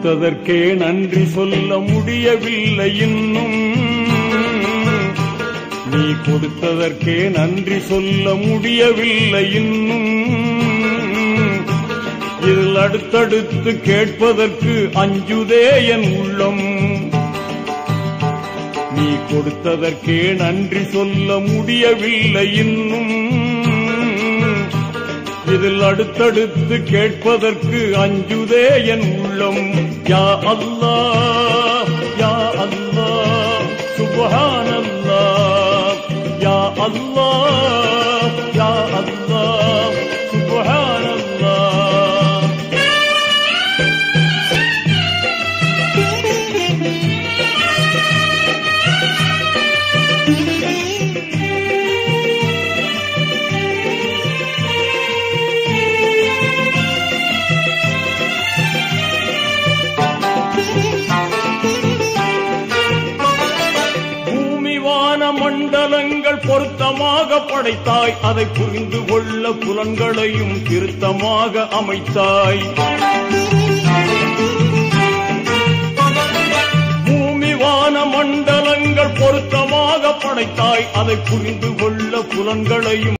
கொடுத்ததற்கே நன்றி சொல்ல முடியவில்லை இன்னும் நீ கொடுத்ததற்கே நன்றி சொல்ல முடியவில்லை இன்னும் இதில் அடுத்தடுத்து கேட்பதற்கு அஞ்சுதே என் உள்ளம் நீ கொடுத்ததற்கே நன்றி சொல்ல முடியவில்லை இன்னும் இதில் அடுத்தடுத்து கேட்பதற்கு அஞ்சுதே என் உள்ளம் யா அல்லாஹ் யா அல்லாஹ் சுப்ஹானல்லாஹ் யா அல்லாஹ் யா அல்லாஹ் சுப்ஹானல்லாஹ் பூமி வான மண்டலங்கள் பொருத்தமாக படைத்தாய் அதை புரிந்து கொள்ள புலன்களையும் திருத்தமாக அமைத்தாய் பூமி வான மண்டலங்கள் பொருத்தமாக படைத்தாய் அதை புரிந்து கொள்ள புலன்களையும்